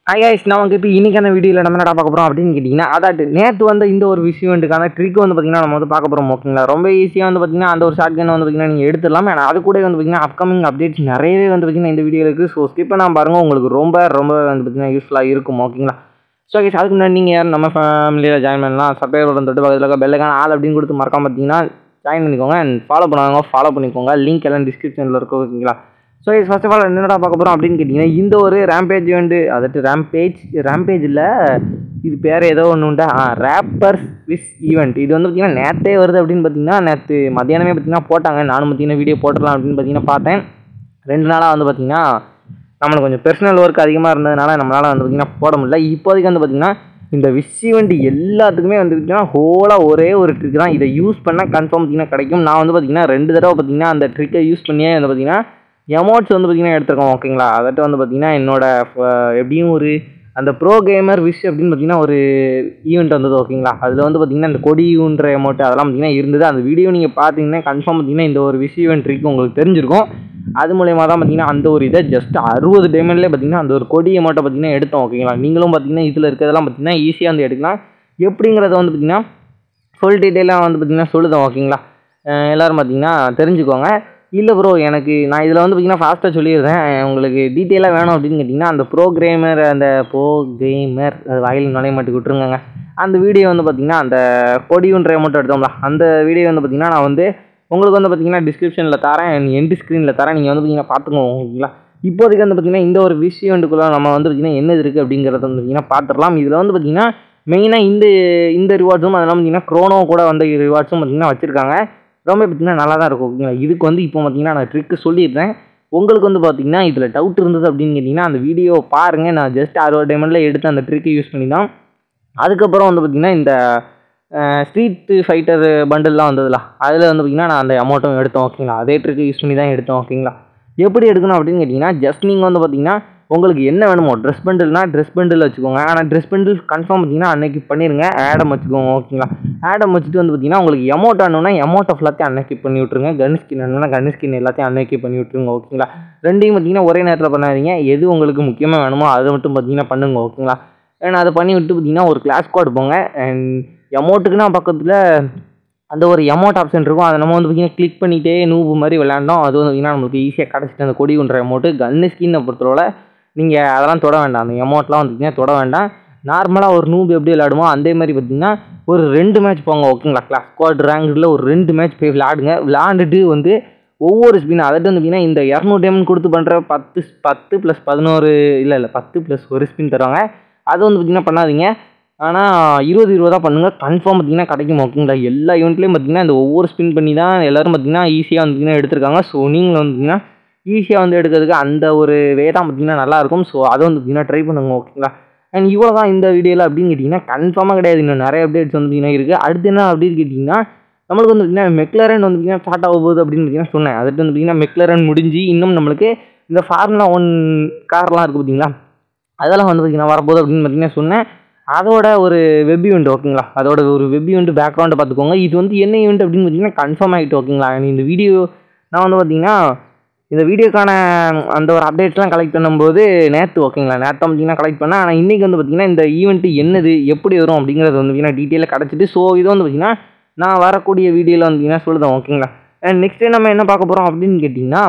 ஐயாயிஸ் நமக்கு இப்போ இன்னைக்கான வீடியோவில் நம்ம என்னடா பார்க்க போகிறோம் அப்படின்னு கேட்டிங்கன்னா அதாட்டு நேற்று வந்து இந்த ஒரு விஷயம்ட்டுக்கான ட்ரிக் வந்து பார்த்திங்கன்னா நம்ம வந்து பார்க்க போகிறோம் ஓகேங்களா ரொம்ப ஈஸியாக வந்து பார்த்திங்கன்னா அந்த ஒரு ஷார்ட் கன் வந்து பார்த்திங்கன்னா நீங்கள் எடுத்துடலாம் ஆனால் அது கூட வந்து பார்த்திங்கன்னா அப்கமிங் அப்டேட்ஸ் நிறையவே வந்து பார்த்திங்கன்னா இந்த வீடியோவில் இருக்குது ஸோ ஸ்கிப் பண்ணாமல் பாருங்கள் உங்களுக்கு ரொம்ப ரொம்ப வந்து பார்த்திங்கன்னா யூஸ்ஃபுல்லாக இருக்கும் ஓகேங்களா ஸோ கேஸ் அதுக்கு முன்னாடி நீங்கள் யார் நம்ம ஃபேமிலியில் ஜாயின் பண்ணலாம் சப்ஸ்கிரைப் பட்டன் தொட்டு பக்கத்தில் இருக்க பெல்லுக்கான ஆள் அப்படின்னு கொடுத்து மறக்காம பார்த்தீங்கன்னா ஜாயின் பண்ணிக்கோங்க அண்ட் ஃபாலோ பண்ணுவாங்க ஃபாலோ பண்ணிக்கோங்க லிங்க் எல்லாம் டிஸ்கிரிப்ஷனில் இருக்கும் ஓகேங்களா ஸோ இது ஃபர்ஸ்ட் ஆஃப் ஆல் என்னடா பார்க்க போகிறோம் அப்படின்னு கேட்டிங்கன்னா இந்த ஒரு ரேம்பேஜ் வந்து அதாட்டு ரேம்பேஜ் ரேம்பேஜ் இல்லை இது பேர் ஏதோ ஒன்று உண்டா ஆ ரேப்பர்ஸ் விஸ் ஈவெண்ட் இது வந்து பார்த்திங்கன்னா நேற்றே வருது அப்படின்னு பார்த்தீங்கன்னா நேற்று மத்தியானமே பார்த்தீங்கன்னா போட்டாங்க நானும் பார்த்தீங்கன்னா வீடியோ போட்டுடலாம் அப்படின்னு பார்த்தீங்கன்னா பார்த்தேன் ரெண்டு நாளாக வந்து பார்த்திங்கன்னா நம்மளுக்கு கொஞ்சம் பர்சனல் ஒர்க் அதிகமாக இருந்ததுனால நம்மளால் வந்து பார்த்திங்கன்னா போட முடியல இப்போதைக்கு வந்து பார்த்திங்கன்னா இந்த விஷ் ஈவெண்ட் எல்லாத்துக்குமே வந்து பார்த்திங்கன்னா ஹோலாக ஒரே ஒரு ட்ரிக் தான் இதை யூஸ் பண்ணால் கன்ஃபார்ம் பார்த்திங்கன்னா கிடைக்கும் நான் வந்து பார்த்திங்கன்னா ரெண்டு தடவை பார்த்திங்கன்னா அந்த ட்ரிக்கை யூஸ் பண்ணியே வந்து பார்த்திங்கன்னா எமௌண்ட்ஸ் வந்து பார்த்திங்கன்னா எடுத்திருக்கோம் ஓகேங்களா அதாட்டு வந்து பார்த்திங்கன்னா என்னோட அஹ், எப்படியும் ஒரு அந்த ப்ரோ கேமர் விஷ் அப்படின்னு பார்த்திங்கன்னா ஒரு ஈவெண்ட் வந்தது ஓகேங்களா அதில் வந்து பார்த்திங்கன்னா இந்த கொடியுன்ற அமௌண்ட் அதெல்லாம் பார்த்திங்கன்னா இருந்தது அந்த வீடியோ நீங்கள் பார்த்தீங்கன்னா கன்ஃபார்ம் பார்த்திங்கன்னா இந்த ஒரு விஷ் ஈவெண்ட் ட்ரிக் உங்களுக்கு தெரிஞ்சிருக்கும் அது மூலயமா தான் பார்த்தீங்கன்னா அந்த ஒரு இதை ஜஸ்ட் அறுபது டைமண்ட்லேயே பார்த்தீங்கன்னா அந்த ஒரு கொடி அமௌண்ட்டை பார்த்தீங்கன்னா எடுத்தோம் ஓகேங்களா நீங்களும் பார்த்தீங்கன்னா இதில் இருக்கிறதெல்லாம் பார்த்தீங்கன்னா ஈஸியாக வந்து எடுக்கலாம் எப்படிங்கிறத வந்து பார்த்தீங்கன்னா ஃபுல் டீட்டெயிலாக வந்து பார்த்தீங்கன்னா சொல்லுதோம் ஓகேங்களா அஹ் எல்லாரும் பார்த்தீங்கன்னா தெரிஞ்சுக்கோங்க இல்லை ப்ரோ எனக்கு நான் இதில் வந்து பார்த்தீங்கன்னா ஃபாஸ்ட்டாக சொல்லிடுறேன் உங்களுக்கு டீட்டெயிலாக வேணும் அப்படின்னு கேட்டிங்கன்னா அந்த ப்ரோக்ராமர் அந்த ப்ரோ கேமர் அது வாயில் நுழைய மாட்டுக்கு விட்டுருங்க அந்த வீடியோ வந்து பார்த்தீங்கன்னா அந்த கொடியுன்ற அமௌண்ட் எடுத்தோம்ல அந்த வீடியோ வந்து பார்த்தீங்கன்னா நான் வந்து உங்களுக்கு வந்து பார்த்தீங்கன்னா டிஸ்கிரிப்ஷனில் தரேன் எண்டு ஸ்க்ரீனில் தரேன் நீங்கள் வந்து பார்த்தீங்கன்னா பார்த்துக்கோங்க ஓகேங்களா இப்போதைக்கு வந்து பார்த்தீங்கன்னா இந்த ஒரு விஷயத்துக்குள்ளே நம்ம வந்து பார்த்தீங்கன்னா என்ன இருக்குது அப்படிங்கிறத வந்து பார்த்தீங்கன்னா பார்த்துடலாம் இதில் வந்து பார்த்தீங்கன்னா மெயினாக இந்த இந்த ரிவார்ட்ஸும் அதெல்லாம் பார்த்தீங்கன்னா க்ரோனோ கூட வந்த ரிவார்ட்ஸும் பார்த்தீங்கன்னா வச்சுருக்காங்க ரொம்ப பார்த்தீங்கன்னா நல்லா தான் இருக்கும் ஓகேங்களா இதுக்கு வந்து இப்போ பார்த்தீங்கன்னா நான் ட்ரிக்கு சொல்லிடுறேன் உங்களுக்கு வந்து பார்த்தீங்கன்னா இதில் டவுட் இருந்தது அப்படின்னு கேட்டிங்கன்னா அந்த வீடியோ பாருங்கள் நான் ஜஸ்ட் அறுபது டைமண்டில் எடுத்து அந்த ட்ரிக்கை யூஸ் பண்ணி தான் அதுக்கப்புறம் வந்து பார்த்திங்கன்னா இந்த ஸ்ட்ரீட் ஃபைட்டர் பண்டில்லாம் வந்ததுல அதில் வந்து பார்த்திங்கன்னா நான் அந்த அமௌண்ட்டும் எடுத்தோம் ஓகேங்களா அதே ட்ரிக்கு யூஸ் பண்ணி தான் எடுத்தோம் ஓகேங்களா எப்படி எடுக்கணும் அப்படின்னு கேட்டிங்கன்னா ஜஸ்ட் நீங்கள் வந்து பார்த்திங்கன்னா உங்களுக்கு என்ன வேணுமோ ட்ரெஸ் பண்டில்னா ட்ரெஸ் பண்டில் வச்சுக்கோங்க ஆனால் ட்ரெஸ் பண்டில் கன்ஃபார்ம் பார்த்தீங்கன்னா அன்னைக்கு பண்ணிடுங்க ஆடம் வச்சுக்கோங்க ஓகேங்களா ஆடம் வச்சுட்டு வந்து பார்த்தீங்கன்னா உங்களுக்கு எமௌண்ட் ஆனோன்னா எமௌண்ட் எல்லாத்தையும் அன்னைக்கு பண்ணி விட்ருங்க கன் ஸ்கின் ஆனோன்னா கன் ஸ்கின் எல்லாத்தையும் அன்னைக்கு பண்ணி விட்ருங்க ஓகேங்களா ரெண்டையும் பார்த்தீங்கன்னா ஒரே நேரத்தில் பண்ணாதீங்க எது உங்களுக்கு முக்கியமாக வேணுமோ அதை மட்டும் பார்த்தீங்கன்னா பண்ணுங்க ஓகேங்களா ஏன்னா அதை பண்ணி விட்டு பார்த்தீங்கன்னா ஒரு கிளாஸ் கோட் போங்க அண்ட் எமௌண்ட்டுக்குன்னா பக்கத்தில் அந்த ஒரு எமௌண்ட் ஆப்ஷன் இருக்கும் அதை நம்ம வந்து பார்த்திங்கன்னா கிளிக் பண்ணிகிட்டே நூபு மாதிரி விளையாண்டோம் அது வந்து பார்த்திங்கன்னா நம்மளுக்கு ஈஸியாக கிடச்சிட்டு அந்த கொடி ஒன்ற அமௌண்ட்டு கன்னு ஸ்கின்னை பொறுத்தவரை நீங்கள் அதெல்லாம் தொட வேண்டாம் அந்த அமௌண்ட்லாம் வந்து பார்த்திங்கன்னா தொட வேண்டாம் நார்மலாக ஒரு நூபு எப்படி விளையாடுமோ அதே மாதிரி பார்த்திங்கன்னா ஒரு ரெண்டு மேட்ச் போங்க ஓகேங்களா கிளாஸ் ஸ்குவாட் ரேங்கில் ஒரு ரெண்டு மேட்ச் போய் விளையாடுங்க விளையாண்டுட்டு வந்து ஒவ்வொரு ஸ்பின் அதாவது வந்து பார்த்திங்கன்னா இந்த இரநூறு டைமண்ட் கொடுத்து பண்ணுற பத்து பத்து ப்ளஸ் பதினோரு இல்லை இல்லை பத்து ப்ளஸ் ஒரு ஸ்பின் தருவாங்க அது வந்து பார்த்திங்கன்னா பண்ணாதீங்க ஆனால் இருபது இருபதாக பண்ணுங்கள் கன்ஃபார்ம் பார்த்தீங்கன்னா கிடைக்கும் ஓகேங்களா எல்லா ஈவெண்ட்லேயும் பார்த்தீங்கன்னா இந்த ஒவ்வொரு ஸ்பின் பண்ணி தான் எல்லோரும் பார்த்தீங்கன்னா ஈஸியாக வந்து பார்த்தீங்கன்னா எடுத்திருக்காங்க ஸோ நீங்களும் வந்து பார்த்தீங்கன்னா ஈஸியாக வந்து எடுக்கிறதுக்கு அந்த ஒரு வே தான் பார்த்தீங்கன்னா நல்லாயிருக்கும் ஸோ அதை வந்து பார்த்தீங்கன்னா ட்ரை பண்ணுங்க ஓகேங்களா அண்ட் இவ்வளோ தான் இந்த வீடியோவில் அப்படின்னு கேட்டிங்கன்னா கன்ஃபார்மாக கிடையாது இன்னும் நிறைய அப்டேட்ஸ் வந்து பார்த்தீங்கன்னா இருக்குது அடுத்து என்ன அப்படின்னு கேட்டிங்கன்னா நம்மளுக்கு வந்து பார்த்தீங்கன்னா மெக்லரன் வந்து பார்த்தீங்கன்னா ஸ்டார்ட் ஆக போகுது அப்படின்னு பார்த்தீங்கன்னா சொன்னேன் அதுட்டு வந்து பார்த்தீங்கன்னா மெக்லரன் முடிஞ்சு இன்னும் நம்மளுக்கு இந்த ஃபார்முலா ஒன் கார்லாம் இருக்குது பார்த்தீங்களா அதெல்லாம் வந்து பார்த்தீங்கன்னா வரப்போகுது அப்படின்னு பார்த்தீங்கன்னா சொன்னேன் அதோட ஒரு வெப் ஈவெண்ட் ஓகேங்களா அதோட ஒரு வெப் ஈவெண்ட் பேக்ரவுண்டை பார்த்துக்கோங்க இது வந்து என்ன ஈவெண்ட் அப்படின்னு பார்த்தீங்கன்னா கன்ஃபார்ம் ஆகிட்டு ஓகேங்களா And இந்த வீடியோ நான் வந்து பார்த்தீங்கன்னா இந்த வீடியோக்கான அந்த ஒரு அப்டேட்ஸ்லாம் கலெக்ட் பண்ணும்போது நேற்று ஓகேங்களா நேற்று பார்த்தீங்கன்னா கலெக்ட் பண்ணேன் ஆனால் இன்றைக்கி வந்து பார்த்தீங்கன்னா இந்த ஈவெண்ட்டு என்னது எப்படி வரும் அப்படிங்கிறது வந்து பார்த்தீங்கன்னா டீட்டெயிலாக கிடச்சிட்டு ஸோ இது வந்து பார்த்தீங்கன்னா நான் வரக்கூடிய வீடியோவில் வந்து பார்த்தீங்கன்னா சொல்லுதேன் ஓகேங்களா அண்ட் நெக்ஸ்ட்டு நம்ம என்ன பார்க்க போகிறோம் அப்படின்னு கேட்டிங்கன்னா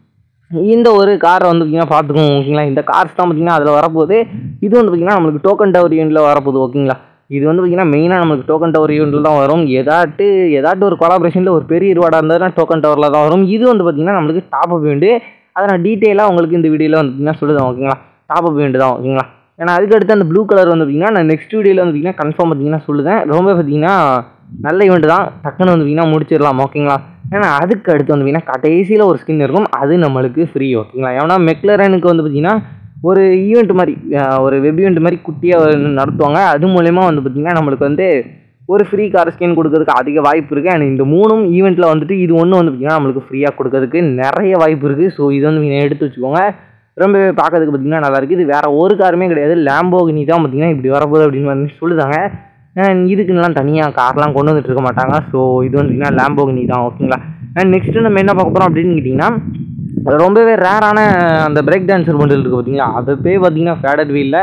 இந்த ஒரு காரை வந்து பார்த்திங்கன்னா பார்த்துக்கோங்க ஓகேங்களா இந்த கார்ஸ் தான் பார்த்திங்கன்னா அதில் வரப்போகுது இது வந்து பார்த்திங்கன்னா நம்மளுக்கு டோக்கன் டவர் ஈவெண்ட்டில் வரப்போகுது ஓகேங்களா இது வந்து பார்த்திங்கன்னா மெயினாக நம்மளுக்கு டோக்கன் டவர் ஈவெண்ட்டில் தான் வரும் ஏதாட்டு ஏதாட்டு ஒரு கொலாபரேஷனில் ஒரு பெரிய ரிவார்டாக இருந்ததுன்னா டோக்கன் டவரில் தான் வரும் இது வந்து பார்த்திங்கன்னா நம்மளுக்கு டாப் அப் ஈவெண்ட்டு அதை நான் டீட்டெயிலாக உங்களுக்கு இந்த வீடியோவில் வந்து பார்த்திங்கன்னா சொல்லுதேன் ஓகேங்களா டாப் அப் ஈவெண்ட் தான் ஓகேங்களா ஏன்னா அதுக்கு அடுத்து அந்த ப்ளூ கலர் வந்து பார்த்திங்கன்னா நான் நெக்ஸ்ட் வீடியோவில் வந்து பார்த்திங்கன்னா கன்ஃபார்ம் பார்த்திங்கன்னா சொல்லுதேன் ரொம்ப பார்த்திங்கன்னா நல்ல ஈவெண்ட் தான் டக்குன்னு வந்து பார்த்திங்கன்னா முடிச்சிடலாம் ஓகேங்களா ஏன்னா அதுக்கு அடுத்து வந்து பார்த்திங்கன்னா கடைசியில் ஒரு ஸ்கின் இருக்கும் அது நம்மளுக்கு ஃப்ரீ ஓகேங்களா ஏன்னா மெக்லரனுக்கு வந்து பார்த்திங்கன்னா ஒரு ஈவெண்ட் மாதிரி அஹ், ஒரு வெப் ஈவெண்ட் மாதிரி குட்டியாக நடத்துவாங்க அது மூலயமா வந்து பார்த்திங்கன்னா நம்மளுக்கு வந்து ஒரு ஃப்ரீ கார் ஸ்கின் கொடுக்கறதுக்கு அதிக வாய்ப்பு இருக்குது அண்ட் இந்த மூணும் ஈவெண்ட்டில் வந்துட்டு இது ஒன்று வந்து பார்த்திங்கன்னா நம்மளுக்கு ஃப்ரீயாக கொடுக்கறதுக்கு நிறைய வாய்ப்பு இருக்குது ஸோ இது வந்து நீங்கள் எடுத்து வச்சுக்கோங்க ரொம்ப பார்க்கறதுக்கு பார்த்திங்கன்னா நல்லா இருக்குது இது வேறு ஒரு காருமே கிடையாது லேம்போகினி தான் பார்த்திங்கன்னா இப்படி வரப்போகுது அப்படின்னு வந்து சொல்லுதாங்க அண்ட் இதுக்குன்னெலாம் தனியாக கார்லாம் கொண்டு வந்துட்டு இருக்க மாட்டாங்க ஸோ இது வந்து பார்த்திங்கன்னா லேம்போகினி தான் ஓகேங்களா அண்ட் நெக்ஸ்ட்டு நம்ம என்ன பார்க்க போகிறோம் அப்படின்னு கேட்டிங்கன்னா அது ரொம்பவே ரேரான அந்த பிரேக் டான்ஸர் பண்டில் இருக்குது பார்த்தீங்களா அது போய் பார்த்தீங்கன்னா ஃபேடட் வீலில்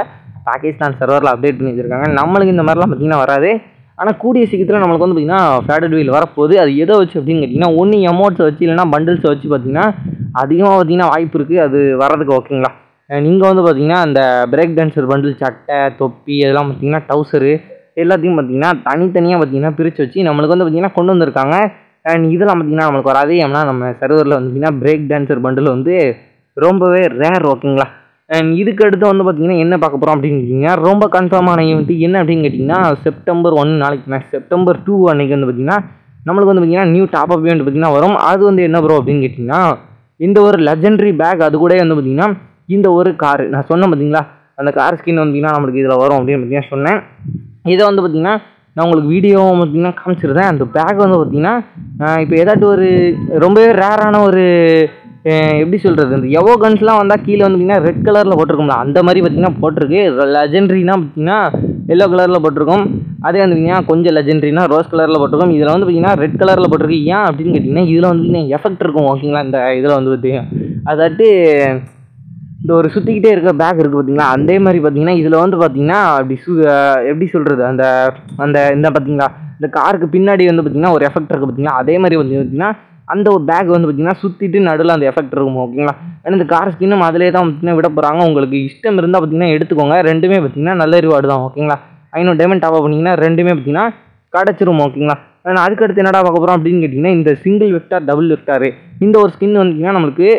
பாகிஸ்தான் சர்வரில் அப்டேட் பண்ணி வச்சிருக்காங்க நம்மளுக்கு இந்த மாதிரிலாம் பார்த்தீங்கன்னா வராது ஆனால் கூடிய சீக்கிரத்தில் நம்மளுக்கு வந்து பார்த்தீங்கன்னா ஃபேடட் வீல் வரப்போகுது அது எதை வச்சு அப்படின்னு கேட்டிங்கன்னா ஒன்று எமௌண்ட்ஸை வச்சு இல்லைனா பண்டில்ஸை வச்சு பார்த்தீங்கன்னா அதிகமாக பார்த்தீங்கன்னா வாய்ப்பு இருக்குது அது வரதுக்கு ஓகேங்களா நீங்கள் வந்து பார்த்தீங்கன்னா அந்த பிரேக் டான்ஸர் பண்டில் சட்டை தொப்பி இதெல்லாம் பார்த்தீங்கன்னா டவுசரு எல்லாத்தையும் பார்த்தீங்கன்னா தனித்தனியாக பார்த்தீங்கன்னா பிரித்து வச்சு நம்மளுக்கு வந்து பார்த்தீங்கன்னா கொண்டு வந்திருக்காங்க அண்ட் இதெல்லாம் பார்த்தீங்கன்னா நம்மளுக்கு வராது ஏன்னா நம்ம சர்வரில் வந்து பார்த்தீங்கன்னா பிரேக் டான்ஸர் பண்டில் வந்து ரொம்பவே ரேர் ஓகேங்களா அண்ட் இதுக்கு அடுத்து வந்து பார்த்தீங்கன்னா என்ன பார்க்க போகிறோம் அப்படின்னு கேட்டிங்கன்னா ரொம்ப கன்ஃபார்மான ஈவெண்ட் என்ன அப்படின்னு கேட்டிங்கன்னா செப்டம்பர் ஒன் நாளைக்கு நான் செப்டம்பர் டூ அன்னைக்கு வந்து பார்த்தீங்கன்னா நம்மளுக்கு வந்து பார்த்தீங்கன்னா நியூ டாப் அப் ஈவெண்ட் பார்த்தீங்கன்னா வரும் அது வந்து என்ன ப்ரோ அப்படின்னு கேட்டிங்கன்னா இந்த ஒரு லெஜெண்டரி பேக் அது கூட வந்து பார்த்தீங்கன்னா இந்த ஒரு கார் நான் சொன்னேன் பார்த்தீங்களா அந்த கார் ஸ்கின் வந்தீங்கன்னா நம்மளுக்கு இதில் வரும் அப்படின்னு பார்த்தீங்கன்னா சொன்னேன் இதை வந்து பார்த்தீங்கன்னா நான் உங்களுக்கு வீடியோ பார்த்தீங்கன்னா காமிச்சிருந்தேன் அந்த பேக் வந்து பார்த்தீங்கன்னா இப்போ ஏதாட்டும் ஒரு ரொம்பவே ரேரான ஒரு அஹ் எப்படி சொல்கிறது இந்த எவோ கன்ஸ்லாம் வந்தால் கீழே வந்து பார்த்தீங்கன்னா ரெட் கலரில் போட்டிருக்கும்ல அந்த மாதிரி பார்த்தீங்கன்னா போட்டிருக்கு லெஜெண்ட்ரினா பார்த்தீங்கன்னா எல்லோ கலரில் போட்டிருக்கும் அதே வந்து பார்த்தீங்கன்னா கொஞ்சம் லெஜெண்ட்ரினா ரோஸ் கலரில் போட்டிருக்கும் இதில் வந்து பார்த்தீங்கன்னா ரெட் கலரில் போட்டிருக்கு ஏன் அப்படின்னு கேட்டிங்கன்னா இதில் வந்து பார்த்தீங்கன்னா எஃபெக்ட் இருக்கும் ஓகேங்களா இந்த இதில் வந்து பார்த்தீங்கன்னா அதாட்டு இந்த ஒரு சுற்றிக்கிட்டே இருக்க பேக் இருக்குது பார்த்தீங்களா அதே மாதிரி பார்த்தீங்கன்னா இதில் வந்து பார்த்தீங்கன்னா அப்படி சு அஹ் எப்படி சொல்கிறது அந்த அந்த இந்த பார்த்தீங்களா இந்த காருக்கு பின்னாடி வந்து பார்த்தீங்கன்னா ஒரு எஃபெக்ட் இருக்குது பார்த்தீங்களா அதே மாதிரி வந்து பார்த்தீங்கன்னா அந்த ஒரு பேக் வந்து பார்த்தீங்கன்னா சுற்றிட்டு நடுவில் அந்த எஃபெக்ட் இருக்கும் ஓகேங்களா ஏன்னா இந்த கார் ஸ்கின்னும் அதிலே தான் பார்த்தீங்கன்னா விட போகிறாங்க உங்களுக்கு இஷ்டம் இருந்தால் பார்த்தீங்கன்னா எடுத்துக்கோங்க ரெண்டுமே பார்த்தீங்கன்னா நல்ல ரிவார்டு தான் ஓகேங்களா ஐநூறு டைமண்ட் டாப் பண்ணிங்கன்னா ரெண்டுமே பார்த்தீங்கன்னா கிடச்சிரும் ஓகேங்களா ஆனால் அதுக்கடுத்து என்னடா பார்க்க போகிறோம் அப்படின்னு கேட்டிங்கன்னா இந்த சிங்கிள் வெக்டார் டபுள் வெக்டாரு இந்த ஒரு ஸ்கின் வந்தீங்கன்னா நம்மளுக்கு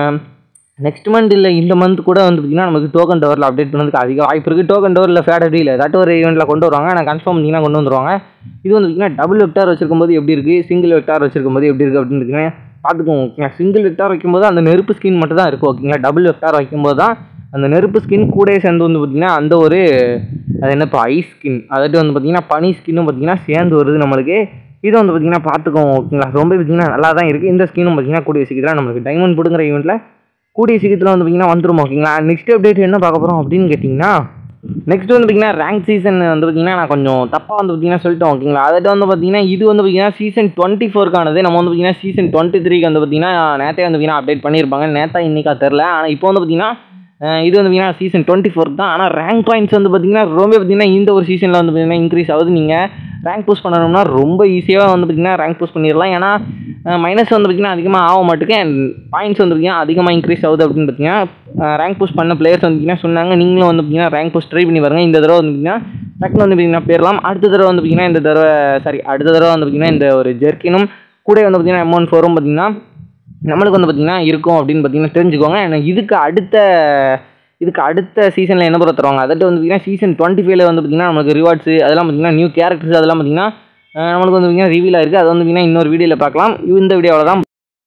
நெக்ஸ்ட் மந்த் இல்லை இந்த மந்த் கூட வந்து பார்த்தீங்கன்னா நமக்கு டோக்கன் டவரில் அப்டேட் பண்ணதுக்கு அதிக வாய்ப்பு இருக்குது டோக்கன் டவரில் ஃபேட் இல்லை ஏதாட்டும் ஒரு ஈவெண்ட்டில் கொண்டு வருவாங்க ஆனால் கன்ஃபார்ம் பண்ணிங்கன்னா கொண்டு வந்துருவாங்க இது வந்து பார்த்தீங்கன்னா டபுள் வெக்டார் வச்சிருக்கும் போது எப்படி இருக்குது சிங்கிள் வெக்டார் வச்சிருக்கும் போது எப்படி இருக்குது அப்படின்னு பார்த்தீங்கன்னா பார்த்துக்கோங்க ஓகேங்களா சிங்கிள் வெக்டார் வைக்கும்போது அந்த நெருப்பு ஸ்கின் மட்டும் தான் இருக்கும் ஓகேங்களா டபுள் வெக்டார் வைக்கும்போது தான் அந்த நெருப்பு ஸ்கின் கூடயே சேர்ந்து வந்து பார்த்தீங்கன்னா அந்த ஒரு அது என்ன இப்போ ஐஸ் ஸ்கின் அதாட்டு வந்து பார்த்தீங்கன்னா பனி ஸ்கின்னும் பார்த்தீங்கன்னா சேர்ந்து வருது நம்மளுக்கு இது வந்து பார்த்தீங்கன்னா பார்த்துக்கோங்க ஓகேங்களா ரொம்ப பார்த்தீங்கன்னா நல்லா தான் இருக்குது இந்த ஸ்கின்னும் பார்த்தீங்கன்னா கூடிய சீக்கிரம் நம்மளுக்கு டைமண்ட் போடுங்கிற ஈவெண்ட்டில் கூடிய சீக்கிரத்தில் வந்து பார்த்தீங்கன்னா வந்துரும் ஓகேங்களா நெக்ஸ்ட் அப்டேட் என்ன பார்க்க போகிறோம் அப்படின்னு கேட்டிங்கன்னா நெக்ஸ்ட் வந்து பார்த்தீங்கன்னா ரேங்க் சீசன் வந்து பார்த்தீங்கன்னா நான் கொஞ்சம் தப்பாக வந்து பார்த்தீங்கன்னா சொல்லிட்டேன் ஓகேங்களா அதுட்டு வந்து பார்த்தீங்கன்னா இது வந்து பார்த்தீங்கன்னா சீசன் டுவெண்ட்டி ஃபோர்க்கானது நம்ம வந்து பார்த்தீங்கன்னா சீசன் டுவெண்ட்டி த்ரீக்கு வந்து பார்த்தீங்கன்னா நேற்றே வந்து பார்த்தீங்கன்னா அப்டேட் பண்ணியிருப்பாங்க நேற்றா இன்னைக்கா தெரில ஆனால் இப்போ வந்து பார்த்தீங்கன்னா அஹ் இது வந்து பார்த்தீங்கன்னா சீசன் டுவெண்ட்டி ஃபோர் தான் ஆனால் ரேங்க் பாயிண்ட்ஸ் வந்து பார்த்தீங்கன்னா ரொம்ப பார்த்தீங்கன்னா இந்த ஒரு சீசனில் வந்து பார்த்தீங்கன்னா இன்க்ரீஸ் ஆகுது நீங்கள் ரேங்க் புஷ் பண்ணணும்னா ரொம்ப ஈஸியாக வந்து பார்த்தீங்கன்னா ரேங்க் புஷ் பண்ணிடலாம் ஏன்னா மைனஸ் வந்து பார்த்தீங்கன்னா அதிகமாக ஆக மாட்டுக்கு அண்ட் பாயிண்ட்ஸ் வந்து பார்த்தீங்கன்னா அதிகமாக இன்க்ரீஸ் ஆகுது அப்படின்னு பார்த்தீங்கன்னா ரேங்க் புஷ் பண்ண பிளேயர்ஸ் வந்து பார்த்தீங்கன்னா சொன்னாங்க நீங்களும் வந்து பார்த்தீங்கன்னா ரேங்க் புஷ் ட்ரை பண்ணி பாருங்க இந்த தடவை வந்து பார்த்தீங்கன்னா டக்குனு வந்து பார்த்தீங்கன்னா போயிடலாம் அடுத்த தடவை வந்து பார்த்தீங்கன்னா இந்த தடவை சாரி அடுத்த தடவை வந்து பார்த்தீங்கன்னா இந்த ஒரு ஜெர்க்கினும் கூட வந்து பார்த்தீங்கன்னா அமௌண்ட் ஃபோரும் பார்த்தீங்கன்னா நம்மளுக்கு வந்து பார்த்தீங்கன்னா இருக்கும் அப்படின்னு பார்த்தீங்கன்னா தெரிஞ்சுக்கோங்க ஏன்னா இதுக்கு அடுத்த இதுக்கு அடுத்த சீசனில் என்ன பொறுத்த தருவாங்க அதாட்டு வந்து பார்த்தீங்கன்னா சீசன் டுவெண்ட்டி ஃபைவ்ல வந்து பார்த்தீங்கன்னா நமக்கு ரிவார்ட்ஸ் அதெல்லாம் பார்த்தீங்கன்னா நியூ கேரக்டர்ஸ் அதெல்லாம் பார்த்தீங்கன்னா அஹ் நம்மளுக்கு வந்து பார்த்தீங்கன்னா ரிவீல் ஆயிருக்கு அது வந்து பார்த்தீங்கன்னா இன்னொரு வீடியோவில் பார்க்கலாம் இந்த வீடியோவில் தான்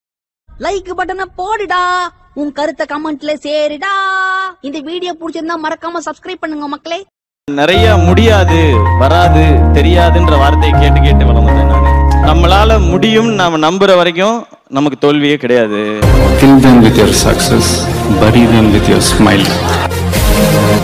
லைக் பட்டனை போடுடா உன் கருத்தை கமெண்ட்ல சேருடா இந்த வீடியோ பிடிச்சிருந்தா மறக்காம சப்ஸ்கிரைப் பண்ணுங்க மக்களே நிறைய முடியாது வராது தெரியாதுன்ற வார்த்தையை கேட்டு கேட்டு வளர்ந்தேன் நான் நம்மளால முடியும் நாம நம்புற வரைக்கும் நமக்கு தோல்வியே கிடையாது Kill them with your success, bury them with your smile.